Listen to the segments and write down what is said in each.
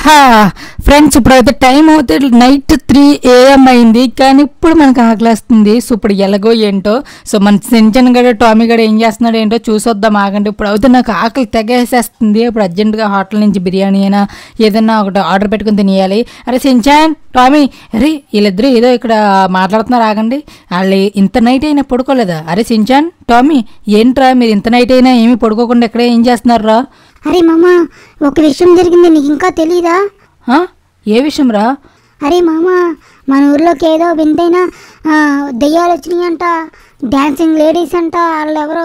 హా ఫ్రెండ్స్ ఇప్పుడైతే టైం అవుతే నైట్ త్రీ ఏఎం అయింది కానీ ఇప్పుడు మనకు ఆకలేస్తుంది సో ఇప్పుడు ఎలాగో ఏంటో సో మన సించన్ గడ టామీ గడ ఏం చేస్తున్నాడు ఏంటో చూసొద్దాం ఆగండి ఇప్పుడు అయితే నాకు ఆకలి తెగేసేస్తుంది ఇప్పుడు అర్జెంటుగా హోటల్ నుంచి బిర్యానీ అయినా ఏదైనా ఒకటి ఆర్డర్ పెట్టుకుని తినేయాలి అరే సించాన్ టామీ అరే వీళ్ళిద్దరూ ఏదో ఇక్కడ మాట్లాడుతున్నారు ఆగండి వాళ్ళు ఇంత నైట్ అయినా పడుకోలేదా అరే సించాన్ టామీ ఏంట్రా మీరు ఇంత నైట్ అయినా ఏమీ పడుకోకుండా ఎక్కడ ఏం చేస్తున్నారా అరే మామ ఒక విషయం జరిగింది నీకు ఇంకా తెలీదా ఆ? ఏ విషయం రా అరే మామ మన ఊర్లోకి ఏదో వింతైన ఆ, దెయ్యాలు వచ్చినాయి అంట డాన్సింగ్ లేడీస్ అంట వాళ్ళు ఎవరో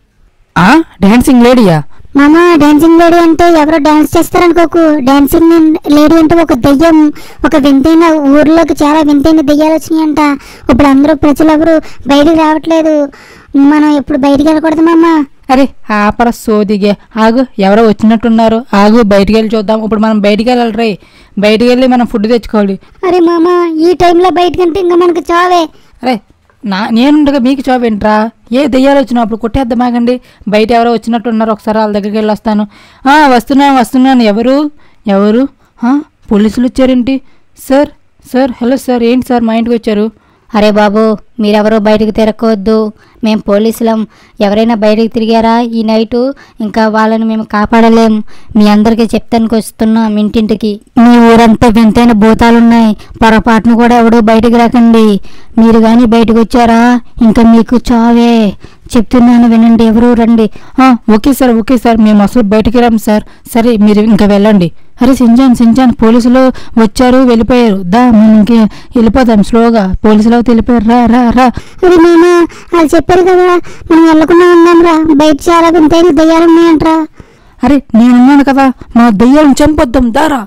ఆ డాన్సింగ్ లేడీయా మామ డాన్సింగ్ లేడీ అంటే ఎవరో డాన్స్ చేస్తారనుకోకు డాన్సింగ్ లేడీ అంటే ఒక దెయ్యం ఒక వింతైన ఊర్లోకి చాలా వింతైన దెయ్యాలు వచ్చినాయి అంట ఇప్పుడు అందరూ ప్రజలు ఎవరు బయటికి రావట్లేదు మనం ఎప్పుడు బయటికి వెళ్ళకూడదు మామ అరే ఆపర సోదిగే ఆగు ఎవరో వచ్చినట్టున్నారు ఆగు బయటికి వెళ్ళి చూద్దాం ఇప్పుడు మనం బయటికి వెళ్ళాలి రే బయటికి వెళ్ళి మనం ఫుడ్ తెచ్చుకోవాలి అరే మామ ఈ టైంలో బయటకంటే ఇంకా మనకు చావే అరే నా నేనుండగా మీకు చూపేంట్రా ఏ దెయ్యాలు వచ్చినప్పుడు కొట్టేద్దాం ఆగండి బయట ఎవరో వచ్చినట్టున్నారు ఒకసారి వాళ్ళ దగ్గరికి వెళ్ళి వస్తాను ఆ, వస్తున్నాను వస్తున్నాను ఎవరు ఎవరు ఆ, పోలీసులు వచ్చారేంటి సార్ సార్ హలో సార్ ఏంటి సార్ మా ఇంటికి వచ్చారు అరే బాబు మీరెవరూ బయటికి తిరగవద్దు మేము పోలీసులం ఎవరైనా బయటికి తిరిగారా ఈ నైటు ఇంకా వాళ్ళని మేము కాపాడలేం మీ అందరికీ చెప్తానికి వస్తున్నాం ఇంటింటికి మీ ఊరంతా వింతైన భూతాలున్నాయి పొరపాటును కూడా ఎవడూ బయటికి రాకండి మీరు కానీ బయటకు వచ్చారా ఇంకా మీకు చావే చెప్తున్నాను వినండి ఎవరు రండి ఆ, ఓకే సార్ ఓకే సార్ మేము అసలు బయటికి రాము సార్ సరే మీరు ఇంకా వెళ్ళండి అరే సింజాన్ సింజాన్ పోలీసులు వచ్చారు వెళ్ళిపోయారు దా మనం ఇంక వెళ్ళిపోదాం స్లోగా పోలీసులు అయితే వెళ్ళిపోయారు రా రా రా అది మేము వాళ్ళు చెప్పారు కదా మనం వెళ్ళకుండా ఉన్నాం రా బయట చాలా వింతైన దయ్యాలు ఉన్నాయంట్రా అరే నేనున్నాను కదా మా దెయ్యాలను చంపొద్దాం దారా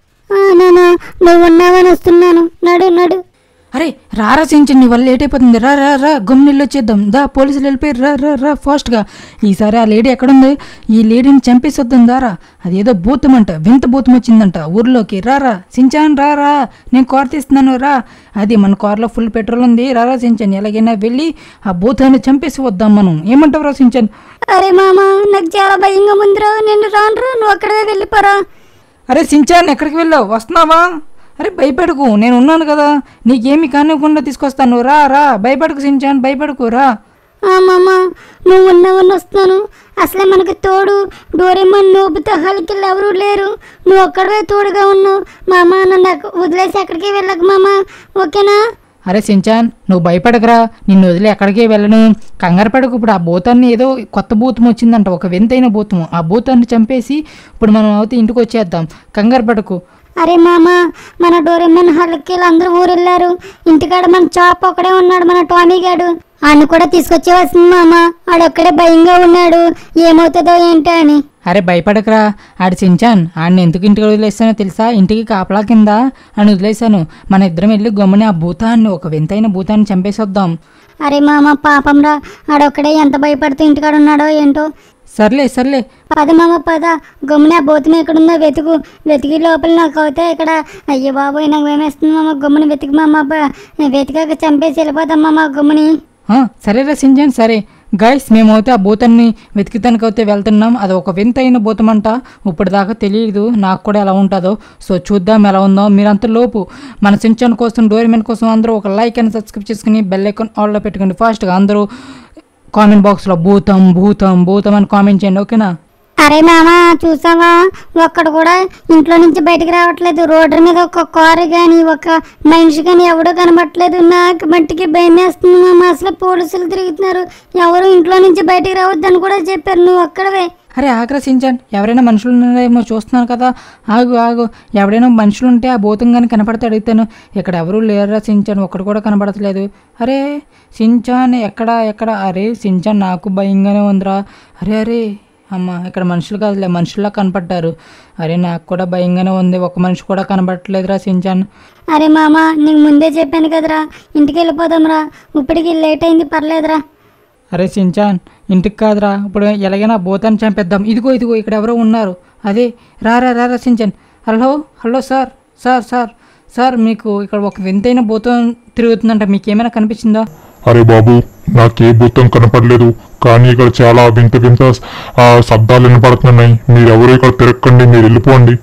నాన్న నువ్వు ఉన్నావని వస్తున్నాను నడు నడు అరే రారా సించన్ నీ వల్ల లేట్ అయిపోతుంది రా రా రా గమ్మునిల్లు వచ్చేద్దాం దా పోలీసులు వెళ్ళిపోయారు రా రా రా ఫాస్ట్గా ఈసారి ఆ లేడీ ఎక్కడుంది ఈ లేడీని చంపేసొద్దాం దారా అదేదో భూతం అంట వింత భూతం వచ్చిందంట ఊర్లోకి రా రా సించాన్ రా రా నేను కార్ తీస్తున్నాను రా అది మన కార్లో ఫుల్ పెట్రోల్ ఉంది రా రా సించాన్ ఎలాగైనా వెళ్ళి ఆ భూతాన్ని చంపేసి వద్దాం మనం ఏమంటావు రా సించాన్ అరే మామ నాకు చాలా భయంగా ఉందిరా నేను రానురా నువ్వు అక్కడే వెళ్ళిపోరా అరే సించాన్ ఎక్కడికి వెళ్ళావు వస్తున్నావా అరే భయపడకు నేను ఉన్నాను కదా నీకేమి కానివ్వకుండా తీసుకొస్తాను రా రా భయపడకు సించాన్ భయపడకు రా ఆ మామ నువ్వు ఉన్నావని వస్తాను అసలే మనకి తోడు డోరేమన్ నోబుతో హల్కిల్ ఎవరూ లేరు నువ్వు ఒక్కడే తోడుగా ఉన్నావు మామ నన్ను అక్క- వదిలేసి ఎక్కడికి వెళ్ళకు మామ ఓకేనా అరే సించాన్ నువ్వు భయపడకరా నిన్ను వదిలి ఎక్కడికి వెళ్ళను కంగారు పడకు ఇప్పుడు ఆ భూతాన్ని ఏదో కొత్త భూతం వచ్చిందంట ఒక వింతైన భూతము ఆ భూతాన్ని చంపేసి ఇప్పుడు మనం అవుతే ఇంటికి వచ్చేద్దాం కంగారు పడకు అరే మామ మన డోరేమన్ హల్కిల్ అందరూ ఊరెళ్ళారు ఇంటికాడ మన చాప్ ఒకడే ఉన్నాడు మన టామీ గాడు ఆయన కూడా తీసుకొచ్చేవస్తుంది మామ ఆడొక్కడే భయంగా ఉన్నాడు ఏమవుతుందో ఏంటో అని అరే భయపడకరా ఆడి సించాన్ ఆడిని ఎందుకు ఇంటికి వదిలేస్తానో తెలుసా ఇంటికి కాపలా కింద అని వదిలేశాను మన ఇద్దరం వెళ్ళి గమ్ముని ఆ భూతాన్ని ఒక వింతైన భూతాన్ని చంపేసొద్దాం అరే మామ పాపం రా ఆడొక్కడే ఎంత భయపడుతూ ఇంటికాడ ఉన్నాడో ఏంటో సర్లే సర్లే పద మామ పద గమ్మున ఆ భూతం ఎక్కడుందో వెతుకు వెతికి లోపల నాకు అవుతే ఇక్కడ అయ్యో బాబోయ్ నాకు ఏమేస్తుంది మామ గమ్ముని వెతికి మామ ప- వెతికాక చంపేసి వెళ్ళిపోతాం మామ గమ్ముని ఆ, సరేరా సింజాన్ సరే గైస్ మేమైతే ఆ భూతాన్ని వెతికితానికైతే వెళ్తున్నాం అది ఒక వింతైన భూతం అంట ఇప్పటిదాకా తెలియదు నాకు కూడా ఎలా ఉంటుందో సో చూద్దాం ఎలా ఉందో మీరంతా లోపు మన సించాన్ కోసం డోరిమెన్ కోసం అందరూ ఒక లైక్ అని సబ్స్క్రైబ్ చేసుకుని బెల్ ఐకాన్ ఆల్లో పెట్టుకోండి ఫాస్ట్గా అందరూ కామెంట్ బాక్స్లో భూతం భూతం భూతం అని కామెంట్ చేయండి ఓకేనా అరే మామ చూసావా ఒక్కడు కూడా ఇంట్లో నుంచి బయటికి రావట్లేదు రోడ్డు మీద ఒక కారు కానీ ఒక మనిషి కానీ ఎవడో కనబట్టలేదు నాకు మట్టికి భయం వేస్తుంది మామ అసలు పోలీసులు తిరుగుతున్నారు ఎవరు ఇంట్లో నుంచి బయటికి రావద్దని కూడా చెప్పారు నువ్వు ఒక్కడవే అరే ఆగ్రహించాను ఎవరైనా మనుషులు ఉన్నారేమో చూస్తున్నాను కదా ఆగు ఆగు ఎవరైనా మనుషులు ఉంటే ఆ భూతం కానీ కనపడితే అడుగుతాను ఇక్కడ ఎవరు లేరా సించాన్ ఒక్కడు కూడా కనపడట్లేదు అరే సించాన్ ఎక్కడ ఎక్కడ అరే సించాన్ నాకు భయంగానే ఉందిరా అరే అరే అమ్మ ఇక్కడ మనుషులు కాదులే మనుషుల్లా కనపడ్డారు అరే నాకు కూడా భయంగానే ఉంది ఒక మనిషి కూడా కనపడట్లేదురా సించాన్ అరే మామ నీకు ముందే చెప్పాను కదరా ఇంటికి వెళ్ళిపోదాంరా ఇప్పటికి లేట్ అయింది పర్లేదురా అరే సించాన్ ఇంటికి కాదురా ఇప్పుడు ఎలాగైనా భూతాన్ని చంపేద్దాం ఇదిగో ఇదిగో ఇక్కడ ఎవరో ఉన్నారు అదే రారా రారా Shinchan hello hello sir sir sir sir మీకు ఇక్కడ ఒక వింతైన భూతం తిరుగుతుందంట మీకు ఏమైనా కనిపించిందా అరే బాబు నాకే భూతం కనపడలేదు కానీ ఇక్కడ చాలా వింత వింత ఆ, శబ్దాలు వినపడుతున్నాయి మీరెవరూ ఇక్కడ తిరగకండి మీరు వెళ్ళిపోండి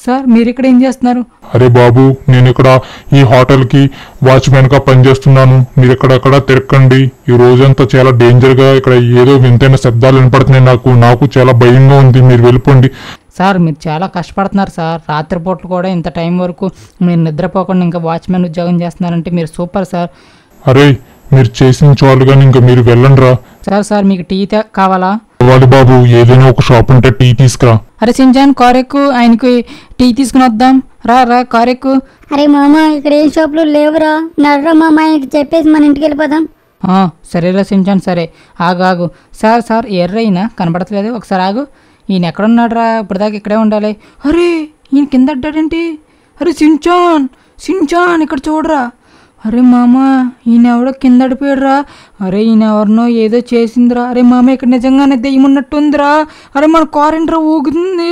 సార్ మీరు ఇక్కడ ఏం చేస్తున్నారు అరే బాబు నేను ఇక్కడ ఈ హోటల్కి వాచ్మెన్గా పనిచేస్తున్నాను మీరు ఎక్కడెక్కడ తిరగండి ఈ రోజంతా చాలా డేంజర్గా ఇక్కడ ఏదో వింతైన శబ్దాలు వినపడుతున్నాయి నాకు నాకు చాలా భయంగా ఉంది మీరు వెళ్ళిపోండి సార్ మీరు చాలా కష్టపడుతున్నారు సార్ రాత్రిపూట్లు కూడా ఇంత టైం వరకు మీరు నిద్రపోకుండా ఇంకా వాచ్మెన్ ఉద్యోగం చేస్తున్నారంటే మీరు సూపర్ సార్ అరే మీరు చేసిన చాలు కానీ ఇంకా మీరు వెళ్ళండి రా సార్ సార్ మీకు టీ తే- కావాలా వాళ్ళు బాబు ఏదైనా ఒక షాప్ ఉంటే టీ తీసుకురా అరే సింజాన్ కార్ ఎక్కు ఆయనకి టీ తీసుకుని వద్దాం రా రా కార్ ఎక్కు అరే మామ ఇక్కడ ఏం షాపులు లేవురా నర్రా మామ ఆయనకి చెప్పేసి మన ఇంటికి వెళ్ళిపోదాం ఆ, సరేరా సించాన్ సరే ఆగు ఆగు సార్ సార్ ఎర్రైనా కనపడట్లేదు ఒకసారి ఆగు ఈయన ఎక్కడున్నాడు రా ఇప్పటిదాకా ఇక్కడే ఉండాలి అరే ఈయన కింద అడ్డాడేంటి అరే సించాన్ సించాన్ ఇక్కడ చూడరా అరే మామ ఈయన ఎవడో కింద అడిపోయాడురా అరే ఈయన ఎవరినో ఏదో చేసిందిరా అరే మామ ఇక్కడ నిజంగానే దెయ్యం ఉన్నట్టుందిరా అరే మన కారెంట్రా ఊగుతుంది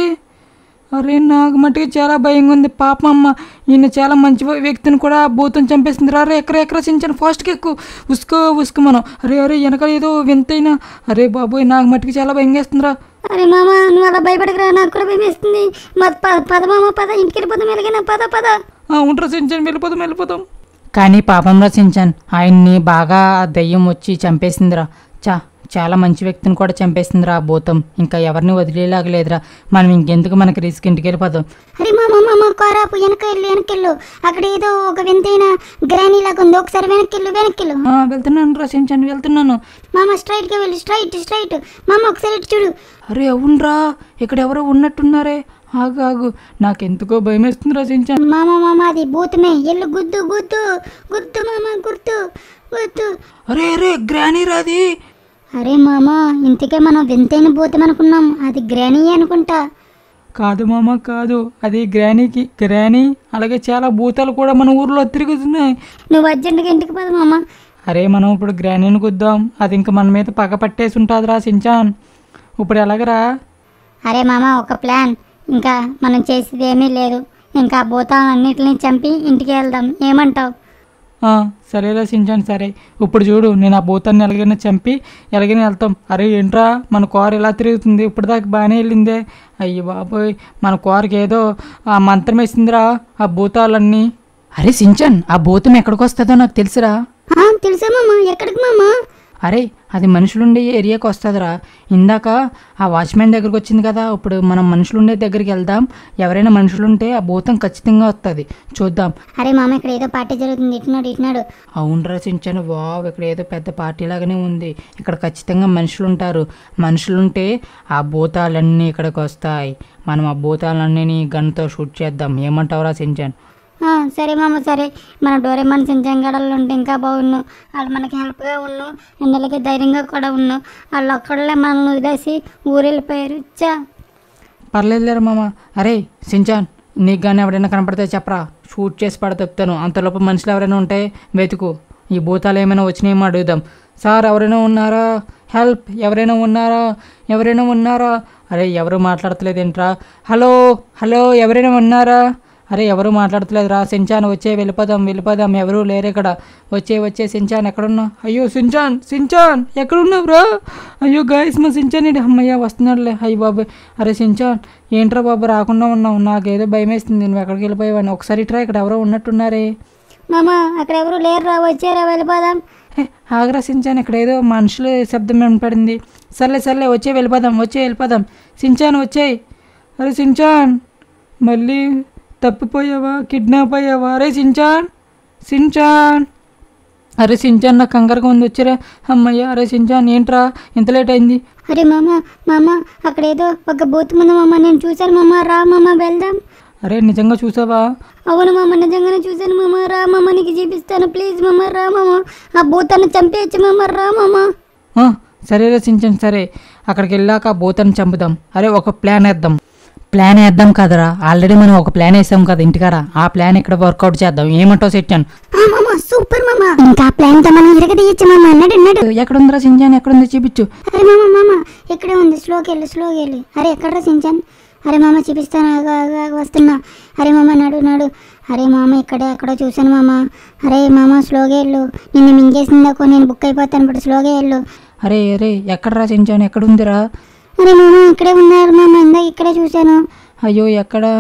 అరే నాకు మట్టుకు చాలా భయంగా ఉంది పాపం అమ్మ ఈయన చాలా మంచి వ్యక్తిని కూడా భూతం చంపేసింది రా అరే ఎక్కడ ఎక్కడ చించాను ఫాస్ట్గా ఎక్కువ ఉసుకో ఉసుకో మనం అరే అరే వెనకాల ఏదో వింతైనా అరే బాబోయ్ నాకు మట్టుకు చాలా భయం వేస్తుందిరా అరే మామ నువ్వు అలా భయపడకురా నాకు కూడా భయం వేస్తుంది మా ప- పద మామ పద ఇంటికి వెళ్ళిపోదాం ఎలాగైనా పద పద ఆ, ఉంటారా సించాన్ వెళ్ళిపోతాం వెళ్ళిపోతాం కానీ పాపంలో సించాన్ ఆయన్ని బాగా ఆ దయ్యం వచ్చి చంపేసిందిరా చా చాలా మంచి వ్యక్తిని కూడా చంపేసిందిరా ఆ భూతం ఇంకా ఎవరిని వదిలేలాగలేదురా మనం ఇంకెందుకు మనకి రిస్క్ ఇంటికి వెళ్ళిపోదాం అరే మామ మామ కారాపు వెనకెళ్ళు వెనకెళ్ళు అక్కడ ఏదో ఒక వింతైన గ్రానీ లాగా ఉంది ఒకసారి వెనక్కిళ్ళు వెనక్కిళ్ళు ఆ, వెళ్తున్నాను రా సించాన్ వెళ్తున్నాను మామ స్ట్రైట్ గా వెళ్ళి స్ట్రైట్ స్ట్రైట్ మామ ఒకసారి ఇటు చూడు అరే అవునరా ఇక్కడ ఎవరో ఉన్నట్టున్నారే ఆగు ఆగు నాకెందుకో భయం వేస్తుందిరా సించాన్ మామ మామ అది భూతమే ఎల్లు గుద్దు గుద్దు గుర్తు మామ గుర్తు గుర్తు అరే అరే గ్రానీ రాది అరే మామ ఇంతకే మనం వింతైన భూతం అనుకున్నాం అది గ్రానీ అనుకుంటా కాదు మామ కాదు అది గ్రానీకి గ్రానీ అలాగే చాలా భూతాలు కూడా మన ఊర్లో తిరుగుతున్నాయి నువ్వు అర్జెంటుగా ఇంటికి పద మామ అరే మనం ఇప్పుడు గ్రానీని కుద్దాం అది ఇంకా మన మీద పగ పట్టేసి ఉంటుందిరా సించాన్ ఇప్పుడు ఎలాగరా అరే మామ ఒక ప్లాన్ ఇంకా మనం చేసేది ఏమీ లేదు ఇంకా భూతాలన్నిటిని చంపి ఇంటికి వెళ్దాం ఏమంటావు ఆ, సరేరా సించాన్ సరే ఇప్పుడు చూడు నేను ఆ భూతాన్ని ఎలాగైనా చంపి ఎలాగైనా వెళ్తాం అరే ఏంట్రా మన కారు ఎలా తిరుగుతుంది ఇప్పుడు దాకా బాగానే వెళ్ళిందే అయ్యి బాబోయ్ మన కారుకి ఏదో ఆ మంత్రం వేసిందిరా ఆ భూతాలన్నీ అరే సించాన్ ఆ భూతం ఎక్కడికి వస్తుందో నాకు తెలుసురా ఆ, తెలుసా మామ ఎక్కడికి మామ అరే అది మనుషులుండే ఏరియాకి వస్తుందిరా ఇందాక ఆ వాచ్మెన్ దగ్గరికి వచ్చింది కదా ఇప్పుడు మనం మనుషులుండే దగ్గరికి వెళ్దాం ఎవరైనా మనుషులుంటే ఆ భూతం ఖచ్చితంగా వస్తుంది చూద్దాం అరే మామ ఇక్కడ ఏదో పార్టీ జరుగుతుంది ఇటునాడు ఇటునాడు అవునరా చించాను వావ్ ఇక్కడ ఏదో పెద్ద పార్టీ లాగానే ఉంది ఇక్కడ ఖచ్చితంగా మనుషులు ఉంటారు మనుషులుంటే ఆ భూతాలన్నీ ఇక్కడికి వస్తాయి మనం ఆ భూతాలన్నీ గన్తో షూట్ చేద్దాం ఏమంటావురా సించాన్ ఆ, సరే మామ సరే మన డోరేమాన్ సించంగడల్లో ఉంటే ఇంకా బాగున్ను వాళ్ళు మనకి హెల్ప్గా ఉన్ను ఎండలకి ధైర్యంగా కూడా ఉన్ను వాళ్ళు ఒక్కళ్ళే మనల్ని వదిలేసి ఊరు వెళ్ళిపోయారు చా పర్లేదులేరా మామ అరే సించాన్ నీకు కానీ ఎవరైనా కనపడితే చెప్పరా షూట్ చేసి పడ చెప్తాను అంతలోపు మనుషులు ఎవరైనా ఉంటే వెతుకు ఈ భూతాలు ఏమైనా వచ్చినాయేమో అడుగుదాం సార్ ఎవరైనా ఉన్నారా హెల్ప్ ఎవరైనా ఉన్నారా ఎవరైనా ఉన్నారా అరే ఎవరు మాట్లాడతలేదేంట్రా హలో హలో ఎవరైనా ఉన్నారా అరే ఎవరు మాట్లాడతలేదురా సించాన్ వచ్చే వెళ్ళిపోదాం వెళ్ళిపోదాం ఎవరు లేరు ఇక్కడ వచ్చే వచ్చే సించాన్ ఎక్కడున్నా అయ్యో సించాన్ సించాన్ ఎక్కడున్నావురా అయ్యో గాయస్ మా సించాన్ ఇటు అమ్మయ్య వస్తున్నాడులే అయ్యి బాబు అరే సించాన్ ఏంట్రా బాబు రాకుండా ఉన్నావు నాకేదో భయం వేస్తుంది నువ్వు ఎక్కడికి వెళ్ళిపోయావని ఒకసారి ఇట్రా ఇక్కడ ఎవరో ఉన్నట్టున్నారే మామ అక్కడ ఎవరు లేరురా వచ్చారా వెళ్ళిపోదాం ఏ, ఆగ్రా సించాన్ ఇక్కడ ఏదో మనుషుల శబ్దం వినపడింది సర్లే సర్లే వచ్చే వెళ్ళిపోదాం వచ్చే వెళ్ళిపోదాం సించాన్ వచ్చేయ్ అరే సించాన్ మళ్ళీ తప్పిపోయావా కిడ్నాప్ అయ్యావా అరే సించాన్ సించాన్ అరే సించాన్ నాకు కంగారుగా ఉంది వచ్చారా అమ్మయ్య అరే సించాన్ ఏంట్రా ఇంత లేట్ అయింది అరే మామ మామ అక్కడ ఏదో ఒక భూతం ఉంది మామ నేను చూశాను మామ రా మామ వెళ్దాం అరే నిజంగా చూసావా అవును మామ నిజంగానే చూశాను మామ రా మామ నీకు చూపిస్తాను ప్లీజ్ మామ రా మామ ఆ భూతాన్ని చంపేయచ్చు మామ రా మామ ఆ, సరేరా సించాన్ సరే అక్కడికి వెళ్ళాక ఆ భూతాన్ని చంపుదాం అరే ఒక ప్లాన్ వేద్దాం ప్లాన్ వేద్దాం కదరా ఆల్రెడీ మనం ఒక ప్లాన్ వేసాం కదా ఇంటికాడ ఆ ప్లాన్ ఇక్కడ వర్కౌట్ చేద్దాం ఏమంటావు సెట్టాను ఆ మామ సూపర్ మామ ఇంకా ప్లాన్ తో మనం ఇరగదీయచ్చు మామ అన్నాడు అన్నాడు ఎక్కడుందిరా సించాన్ ఎక్కడుంది చూపించు అరే మామ మామ ఇక్కడే ఉంది స్లోకి వెళ్ళి స్లోకి వెళ్ళి అరే ఎక్కడ్రా సించాన్ అరే మామ చూపిస్తాను ఆగు, ఆగు, ఆగు, వస్తున్నా అరే మామ నడు నడు అరే మామ ఇక్కడే ఎక్కడో చూశాను మామ అరే మామ స్లోగా వెళ్ళు నిన్ను మింగేసిందాకో నేను బుక్ అయిపోతాను ఇప్పుడు స్లోగా వెళ్ళు అరే అరే ఎక్కడరా సించాన్ ఎక్కడుందిరా అరే మామ ఇక్కడే ఉన్నారు మామ ఇందాక ఇక్కడే చూశాను అయ్యో ఎక్కడ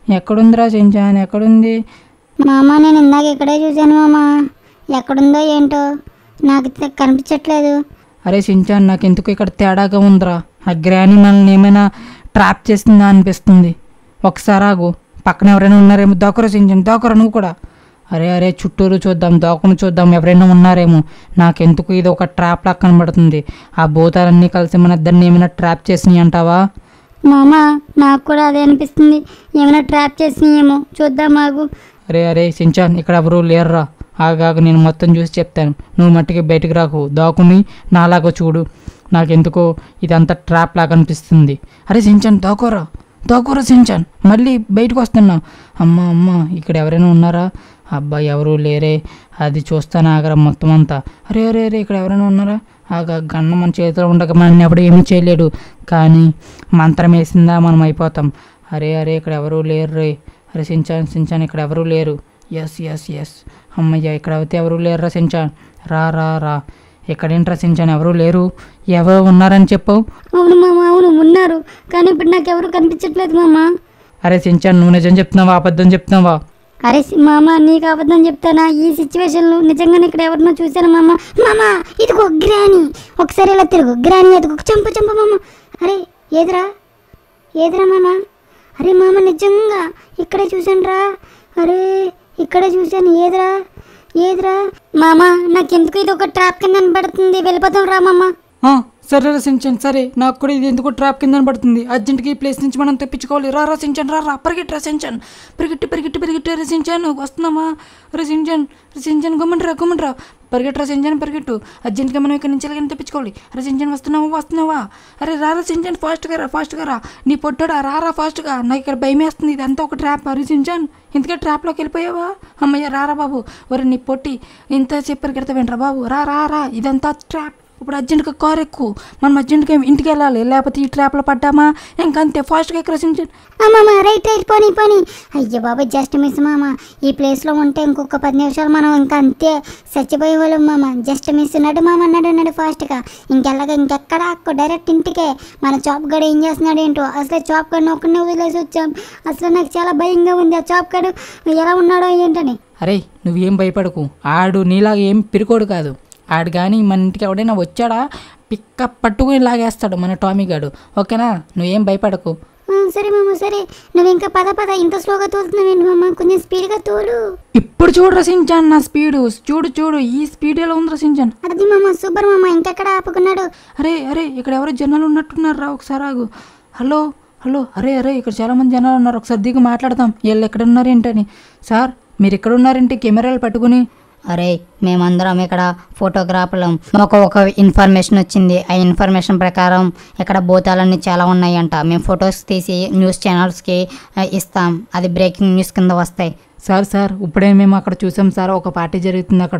ఎక్కడుందిరా సించాన్ ఎక్కడుంది మామ నేను ఇందాక ఇక్కడే చూశాను మామ ఎక్కడుందో ఏంటో నాకు తె- కనిపించట్లేదు అరే సించాన్ నాకు ఎందుకు ఇక్కడ తేడాగా ఉందిరా ఆ గ్రాని మనల్ని ఏమైనా ట్రాప్ చేస్తుందా అనిపిస్తుంది ఒకసారి ఆగు పక్కన ఎవరైనా ఉన్నారేమో దోకర సించాన్ దోకర నువ్వు కూడా అరే అరే చుట్టూరు చూద్దాం దోకను చూద్దాం ఎవరైనా ఉన్నారేమో నాకెందుకు ఇది ఒక ట్రాప్ లా కనబడుతుంది ఆ భూతాలన్నీ కలిసి మన ఇద్దరిని ఏమైనా ట్రాప్ చేసినాయి అంటావా మామ నాకు కూడా అదే అనిపిస్తుంది ఏమైనా ట్రాప్ చేసినాయేమో చూద్దాం మాకు అరే అరే సించాన్ ఇక్కడ ఎవరు లేరురా ఆగాగు నేను మొత్తం చూసి చెప్తాను నువ్వు మట్టికి బయటికి రాకు దాకుని నాలాగా చూడు నాకెందుకో ఇదంతా ట్రాప్ లాగా అనిపిస్తుంది అరే సించాన్ దాకోరా దాకోరా సించాన్ మళ్ళీ బయటకు వస్తున్నావు అమ్మ అమ్మ ఇక్కడ ఎవరైనా ఉన్నారా అబ్బా ఎవరు లేరే అది చూస్తాను ఆగరా మొత్తం అంతా అరే అరే అరే ఇక్కడ ఎవరైనా ఉన్నారా ఆగ గన్న మన చేతిలో ఉండక మన ఎప్పుడు ఏమీ చేయలేడు కానీ మంత్రం వేసిందా మనం అయిపోతాం అరే అరే ఇక్కడ ఎవరు లేరు రే అరే సించాన్ సించాన్ ఇక్కడ ఎవరు లేరు ఎస్ ఎస్ ఎస్ అమ్మయ్య ఇక్కడ అయితే ఎవరు లేరురా సించాన్ రా రా రా ఎక్కడేంట్రా సించాన్ ఎవరు లేరు ఎవరు ఉన్నారని చెప్పావు అవును మామ అవును ఉన్నారు కానీ ఇప్పుడు నాకు ఎవరు కనిపించట్లేదు మామ అరే సించాన్ నువ్వు నిజం చెప్తున్నావా అబద్ధం చెప్తున్నావా అరే సి- మామ నీకు అబద్ధం చెప్తానా ఈ సిచ్యువేషన్లో నిజంగానే ఇక్కడ ఎవరినో చూశాను మామ మామ ఇదిగో గ్రాని ఒకసారి ఇలా తిరుగు గ్రాని ఎదుగు చంపు చంపు మామ అరే ఏదిరా ఏదిరా మామ అరే మామ నిజంగా ఇక్కడే చూశాను రా అరే ఇక్కడే చూశాను ఏదిరా ఏదిరా మామ నాకెందుకు ఇది ఒక ట్రాప్ కింద కనబడుతుంది వెళ్ళిపోతాం రా మామ ఆ, సరే రా సించాన్ సరే నాకు కూడా ఇది ఎందుకు ట్రాప్ కింద పడుతుంది అర్జెంట్గా ఈ ప్లేస్ నుంచి మనం తెప్పించుకోవాలి రా రా సించాన్ రా రా పరిగెట్టి రా సించాన్ పరిగెట్టి పరిగెట్టి పరిగెట్టి రా సించాన్ వస్తున్నామా రే సించాన్ రే సించాన్ గమ్మంట్రా గమ్మంట్రా పరిగెట్టు రా సించాన్ పరిగెట్టు అర్జెంట్గా మనం ఇక్కడ నుంచి ఎలాగైనా తెప్పించుకోవాలి రే సించాన్ వస్తున్నావా వస్తున్నావా అరే రా రా సించాన్ ఫాస్ట్గా రా ఫాస్ట్గా రా నీ పొట్టడా రా రా ఫాస్ట్గా నాకు ఇక్కడ భయం వేస్తుంది ఇదంతా ఒక ట్రాప్ అరే సించాన్ ఇంతకే ట్రాప్లోకి వెళ్ళిపోయావా అమ్మయ్య రా రా బాబు ఒరే నీ పొట్టి ఇంత చెప్పి పరిగెడతావేంట్రా బాబు రా రా రా ఇదంతా ట్రాప్ ఇప్పుడు అర్జెంట్గా కార్ ఎక్కు మనం అర్జెంట్గా ఇంటికి వెళ్ళాలి లేకపోతే ఈ ట్రాప్లో పడ్డామా ఇంకా అంతే ఫాస్ట్గా ఎక్కడ సించాన్ మామ రైట్ రైట్ పోనీ పోనీ అయ్యో బాబా జస్ట్ మిస్ మామ ఈ ప్లేస్లో ఉంటే ఇంకొక పది నిమిషాలు మనం ఇంకా అంతే చచ్చిపోయే వాళ్ళం మామ జస్ట్ మిస్ నడు మామ నడు నడు ఫాస్ట్గా ఇంకెళ్ళగా ఇంకెక్కడ అక్కో డైరెక్ట్ ఇంటికే మన చాప్ గడు ఏం చేస్తున్నాడు ఏంటో అసలు చాప్ గడిని ఒక్కడినే వదిలేసి వచ్చాం అసలు నాకు చాలా భయంగా ఉంది ఆ చాప్ గడు ఎలా ఉన్నాడో ఏంటని అరే నువ్వేం భయపడకు ఆడు నీలాగా ఏం పిరుకోడు కాదు ఆడు కానీ మన ఇంటికి ఎవడైనా వచ్చాడా పిక్క పట్టుకుని లాగేస్తాడు మన టామీ గాడు ఓకేనా నువ్వేం భయపడకు ఆ, సరే మామ సరే నువ్వు ఇంకా పద పద ఇంత స్లోగా తోలుతున్నావు ఏంటి మామ కొంచెం స్పీడ్గా తోలు ఇప్పుడు చూడు రసించాను నా స్పీడు చూడు చూడు ఈ స్పీడ్ ఎలా ఉంది రసించాను అది మామ సూపర్ మామ ఇంకెక్కడ ఆపుకున్నాడు అరే అరే ఇక్కడ ఎవరో జనాలు ఉన్నట్టున్నారు రా ఒకసారి ఆగు హలో హలో అరే అరే ఇక్కడ చాలా మంది జనాలు ఉన్నారు ఒకసారి దిగి మాట్లాడదాం వీళ్ళు ఎక్కడ ఉన్నారు ఏంటని సార్ మీరు ఎక్కడ ఉన్నారేంటి కెమెరాలు పట్టుకుని అరే మేమందరం ఇక్కడ ఫోటోగ్రాఫర్లం మాకు ఒక ఇన్ఫర్మేషన్ వచ్చింది ఆ ఇన్ఫర్మేషన్ ప్రకారం ఇక్కడ భూతాలన్నీ చాలా ఉన్నాయంట మేము ఫొటోస్ తీసి న్యూస్ ఛానల్స్కి ఆ, ఇస్తాం అది బ్రేకింగ్ న్యూస్ కింద వస్తాయి సార్ సార్ ఇప్పుడే మేము అక్కడ చూసాం సార్ ఒక పార్టీ జరుగుతుంది అక్కడ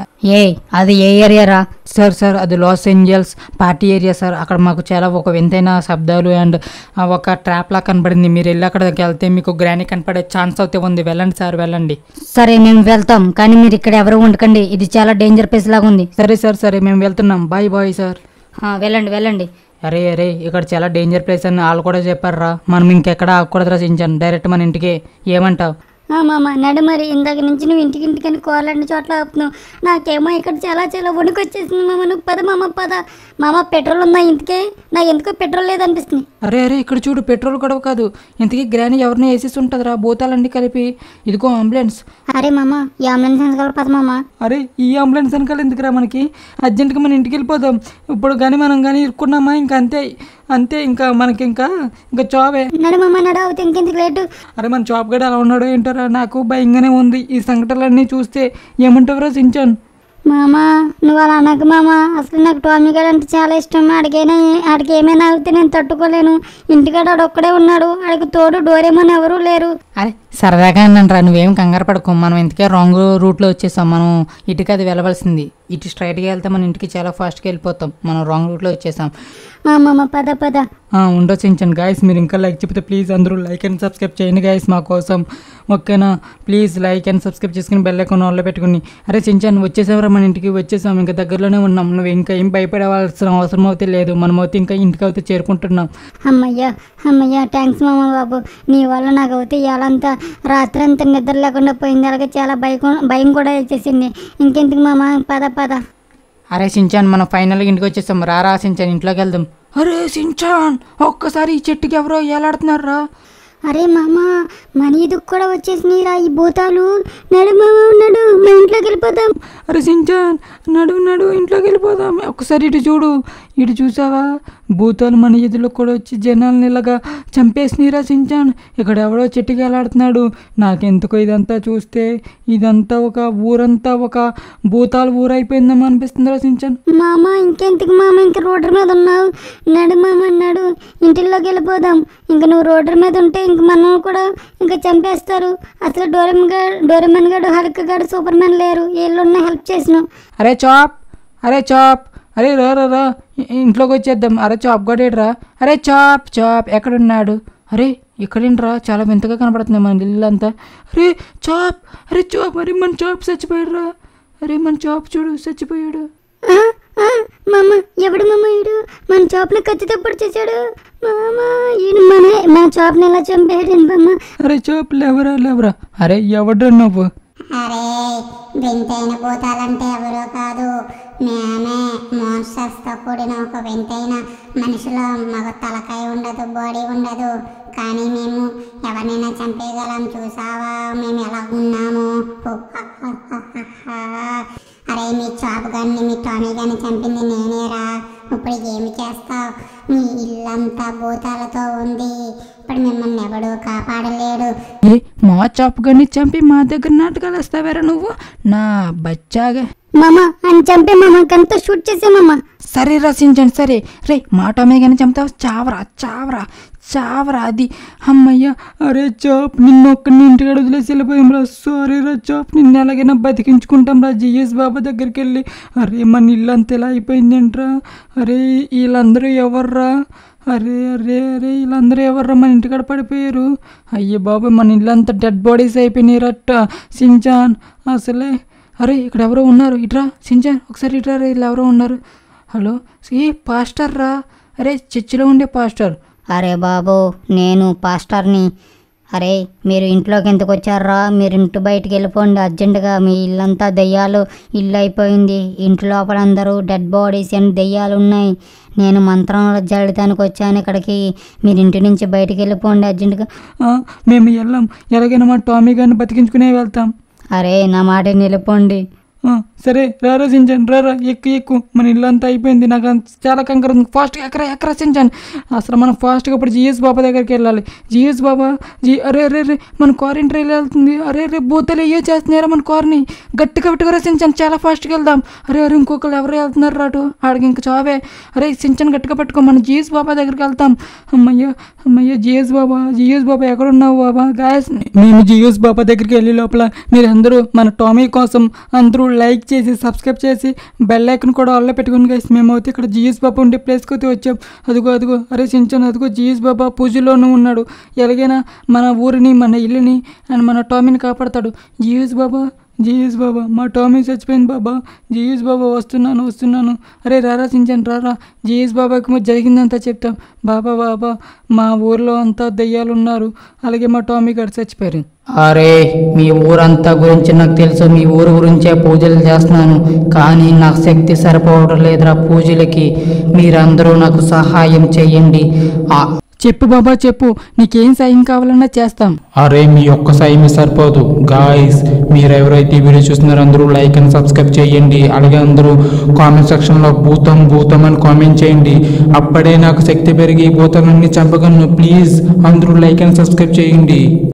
ఏ అది ఏ ఏరియా రా సార్ సార్ అది Los Angeles party area sir అక్కడ మాకు చాలా ఒక వింతైన శబ్దాలు అండ్ ఒక ట్రాప్ లా కనబడింది మీరు వెళ్ళి అక్కడికి వెళ్తే మీకు గ్రానీ కనపడే ఛాన్స్ అయితే ఉంది వెళ్ళండి సార్ వెళ్ళండి సరే మేము వెళ్తాం కానీ మీరు ఇక్కడ ఎవరు ఉండకండి ఇది చాలా డేంజర్ ప్లేస్ లాగా ఉంది సరే సార్ సరే మేము వెళ్తున్నాం బాయ్ బాయ్ సార్ ఆ, వెళ్ళండి వెళ్ళండి అరే అరే ఇక్కడ చాలా డేంజర్ ప్లేస్ అని వాళ్ళు కూడా చెప్పారా మనం ఇంకెక్కడ ఆగకూడదు రచించాను డైరెక్ట్ మన ఇంటికి ఏమంటావు మామ నడు మరి ఇందాక నుంచి నువ్వు ఇంటికి ఇంటికని కోరలాంటి చోట్ల ఆపుతున్నావు నాకేమో ఇక్కడ చాలా చాలా వణుకు వచ్చేసింది మామ నువ్వు పద మామ పద మామ పెట్రోల్ ఉందా ఇంటికే నాకు ఎందుకో పెట్రోల్ లేదనిపిస్తుంది అరే అరే ఇక్కడ చూడు పెట్రోల్ గొడవ కాదు ఇంతకీ గ్రానీ ఎవరిని వేసేసి ఉంటుందిరా భూతాలన్నీ కలిపి ఇదిగో అంబులెన్స్ అరే మామ ఈ అంబులెన్స్ వెనకాల పద మామ అరే ఈ అంబులెన్స్ వెనకాల ఎందుకురా మనకి అర్జెంట్గా మన ఇంటికి వెళ్ళిపోదాం ఇప్పుడు కానీ మనం కానీ ఇరుక్కున్నామా ఇంకా అంతే అంతే ఇంకా మనకి ఇంకా ఇంకా జాబే నడు మామ నడు అవుతే ఇంకెందుకు లేటు అరే మన జాబ్ గడ అలా ఉన్నాడో ఏంటారా నాకు భయంగానే ఉంది ఈ సంఘటనలన్నీ చూస్తే ఏమంటావురా సించాన్ మామ నువ్వు అలా అనకు మామ అసలు నాకు టామీ గారు అంటే చాలా ఇష్టం ఆడికైనా ఆడికి ఏమైనా అవుతే నేను తట్టుకోలేను ఇంటికాడ ఆడు ఒక్కడే ఉన్నాడు ఆడికి తోడు డోరేమోని ఎవరూ లేరు అరే సరదాగా అన్నాను నువ్వేం కంగారు పడకు మనం ఇంతకే రాంగ్ రూట్లో వచ్చేసాం మనం ఇటుకి అది వెళ్ళవలసింది ఇటు స్ట్రైట్గా వెళ్తే మన ఇంటికి చాలా ఫాస్ట్గా వెళ్ళిపోతాం మనం రాంగ్ రూట్లో వచ్చేసాం ఆ, మామ పద పద ఆ, ఉండొచ్చించండి గాయస్ మీరు ఇంకా లైక్ చెప్తే ప్లీజ్ అందరూ లైక్ అండ్ సబ్స్క్రైబ్ చేయండి గాయస్ మా కోసం ఓకేనా ప్లీజ్ లైక్ అండ్ సబ్స్క్రైబ్ చేసుకుని బెల్ ఐకాన్ ఆన్లో పెట్టుకుని అరే చించాను వచ్చేసామరా మన ఇంటికి వచ్చేసాం ఇంకా దగ్గరలోనే ఉన్నాం నువ్వు ఇంకా ఏం భయపడవలసిన అవసరం అయితే లేదు మనమైతే ఇంకా ఇంటికి అయితే చేరుకుంటున్నాం అమ్మయ్య అమ్మయ్య థ్యాంక్స్ మామ బాబు నీ వల్ల నాకు అవుతే ఇవాళంతా రాత్రి అంతా నిద్ర లేకుండా పోయింది అలాగే చాలా భయం భయం కూడా వచ్చేసింది ఇంకెందుకు మామ పద పద అరే సించాన్ మనం ఫైనల్గా ఇంటికి వచ్చేసాం రారా సించాన్ ఇంట్లోకి వెళ్దాం అరే సించాన్ ఒక్కసారి ఈ చెట్టుకి ఎవరో ఏలాడుతున్నారా అరే మామ మన ఇదికి కూడా వచ్చేసినాయిరా ఈ భూతాలు నడు మామ నడు మా ఇంట్లోకి వెళ్ళిపోదాం అరే సించాన్ నడు నడు ఇంట్లోకి వెళ్ళిపోదాం ఒక్కసారి ఇటు చూడు ఇటు చూసావా భూతాలు మన ఎదులో కూడా వచ్చి జనాల్ని ఇలాగా చంపేసినీరా సించాన్ ఇక్కడ ఎవడో చెట్టుకి వెళ్ళాడుతున్నాడు నాకెందుకో ఇదంతా చూస్తే ఇదంతా ఒక ఊరంతా ఒక భూతాలు ఊరైపోయిందేమో అనిపిస్తుందిరా సించాన్ మామ ఇంకెందుకు మామ ఇంక రోడ్డు మీద ఉన్నావు నడు మామ నడు ఇంటిలోకి వెళ్ళిపోదాం ఇంక నువ్వు రోడ్డు మీద ఉంటే ఇంక మనం కూడా ఇంకా చంపేస్తారు అసలు డోరెమన్ గారు డోరెమన్ గారు హల్క్ గారు సూపర్ మ్యాన్ లేరు వీళ్ళున్న హెల్ప్ చేసిన అరే చాప్ అరే చాప్ అరే రా రా రా ఇ- ఇంట్లోకి వచ్చేద్దాం అరే చాప్ గడేడ్రా అరే చాప్ చాప్ ఎక్కడున్నాడు అరే ఇక్కడేంట్రా చాలా వింతగా కనపడుతుంది మన ఇల్లు అంతా అరే చాప్ అరే చాప్ అరే మన చాప్ చచ్చిపోయాడురా అరే మన చాప్ చూడు చచ్చిపోయాడు ఆ, ఆ, మామ ఎవడు మామ ఈడు మన చాప్ని కత్తితో పొడిచేశాడు మామ ఈడు మన మన చాప్ని ఎలా చంపాడు మామ అరే చాప్ లేవరా లేవరా అరే ఎవడ్రా నువ్వు అరే వింతైన భూతాలంటే ఎవరో కాదు మేమే మాన్స్టర్స్తో కూడిన ఒక వింతైన మనిషిలో మాకు తలకాయ ఉండదు బాడీ ఉండదు కానీ మేము ఎవరినైనా చంపేయగలం చూసావా మేము ఎలా ఉన్నాము అరే మీ చాపు గారిని మీ టామీ గారిని చంపింది నేనేరా ఇప్పుడు ఏమి చేస్తావు మీ ఇల్లంతా భూతాలతో ఉంది ఇప్పుడు మిమ్మల్ని ఎవడు కాపాడలేడు ఏ మా చాప్ గని చంపి మా దగ్గర నాటకాలు వస్తావేరా నువ్వు నా బచ్చాగా మామ అని చంపే మామ గంతో షూట్ చేసే మామ సరే రసించండి సరే రే మాటమే కానీ చంపుతావు చావరా చావరా చావరా అది అమ్మయ్య అరే చాప్ నిన్ను ఒక్కడిని ఇంటికాడ వదిలేసి వెళ్ళిపోయాం రా సారీ రా చాప్ నిన్ను ఎలాగైనా బతికించుకుంటాం రా జిఎస్ బాబా దగ్గరికి వెళ్ళి అరే మన ఇల్లు అంత ఎలా అయిపోయిందేంట్రా అరే వీళ్ళందరూ ఎవర్రా అరే అరే అరే వీళ్ళందరూ ఎవర్రా మన ఇంటికాడ పడిపోయారు అయ్యే బాబు మన ఇల్లు అంతా డెడ్ బాడీస్ అయిపోయినాయి రట్ట సించాన్ అసలే అరే ఇక్కడ ఎవరో ఉన్నారు ఇట్రా సించాన్ ఒకసారి ఇట్రా రే వీళ్ళు ఎవరో ఉన్నారు హలో ఏ పాస్టర్ రా అరే చర్చిలో ఉండే పాస్టర్ అరే బాబు నేను పాస్టర్ని అరే మీరు ఇంట్లోకి ఎందుకు వచ్చారా మీరు ఇంటి బయటికి వెళ్ళిపోండి అర్జెంటుగా మీ ఇల్లంతా దెయ్యాలు ఇల్లు అయిపోయింది ఇంటి లోపల అందరూ డెడ్ బాడీస్ అండ్ దెయ్యాలు ఉన్నాయి నేను మంత్రంలో జల్లడానికి వచ్చాను ఇక్కడికి మీరు ఇంటి నుంచి బయటికి వెళ్ళిపోండి అర్జెంటుగా ఆ, మేము వెళ్ళాం ఎలాగైనా మా టామీ గారిని బతికించుకునే వెళ్తాం అరే నా మాట నిలుపోండి ఆ, సరే రారా సించాన్ రారా ఎక్కు ఎక్కు మన ఇల్లు అంతా అయిపోయింది నాకు అంత చాలా కంకర ఉంది ఫాస్ట్గా ఎక్కరా ఎక్కరా సించాన్ అసలు మనం ఫాస్ట్గా ఇప్పుడు జిఎస్ బాబా దగ్గరికి వెళ్ళాలి జిఎస్ బాబా జీ అరే అరే రే మన కార్ ఎంట్రీ వెళ్తుంది అరే రే బూతలు అయ్యో చేస్తున్నారా మన కార్ని గట్టిగా పెట్టుకురా సించాన్ చాలా ఫాస్ట్గా వెళ్దాం అరే అరే ఇంకొకరు ఎవరు వెళ్తున్నారు రాటు ఆడికి ఇంక చావే అరే సించాన్ గట్టిగా పెట్టుకో మన జిఎస్ బాబా దగ్గరికి వెళ్తాం అమ్మయ్య అమ్మయ్య జిఎస్ బాబా జిఎస్ బాబా ఎక్కడ ఉన్నావు బాబా గాయస్ మేము జిఎస్ బాబా దగ్గరికి వెళ్ళే లోపల మీరందరూ మన టామీ కోసం అందరూ లైక్ చేసి సబ్స్క్రైబ్ చేసి బెల్ ఐకన్ కూడా ఆల్లో పెట్టుకుని గైస్ మేమైతే ఇక్కడ జిఎస్ బాబా ఉండే ప్లేస్కి అయితే వచ్చాం అదిగో అదిగో అరే సించన్ అదిగో జిఎస్ బాబా పూజలోనూ ఉన్నాడు ఎలాగైనా మన ఊరిని మన ఇల్లుని అండ్ మన టామీని కాపాడతాడు జిఎస్ బాబా జిఎస్ బాబా మా టామీ చచ్చిపోయింది బాబా జిఎస్ బాబా వస్తున్నాను వస్తున్నాను అరే రారా సించన్ రారా జిఎస్ బాబాకి మరి జరిగిందంతా చెప్తాం బాబా బాబా మా ఊర్లో అంతా దెయ్యాలు ఉన్నారు అలాగే మా టామీ గారు చచ్చిపోయారు అరే మీ ఊరంతా గురించి నాకు తెలుసు మీ ఊరు గురించే పూజలు చేస్తున్నాను కానీ నాకు శక్తి సరిపోవడం లేదురా పూజలకి మీరందరూ నాకు సహాయం చేయండి చెప్పు బాబా చెప్పు నీకేం సాయం కావాలన్నా చేస్తాం అరే మీ ఒక్క సాయమే సరిపోదు గాయస్ మీరు ఎవరైతే ఈ వీడియో చూస్తున్నారో అందరూ లైక్ అండ్ సబ్స్క్రైబ్ చేయండి అలాగే అందరూ కామెంట్ సెక్షన్లో భూతం భూతం అని కామెంట్ చేయండి అప్పుడే నాకు శక్తి పెరిగి భూతాలన్నీ చంపగలను ప్లీజ్ అందరూ లైక్ అండ్ సబ్స్క్రైబ్ చేయండి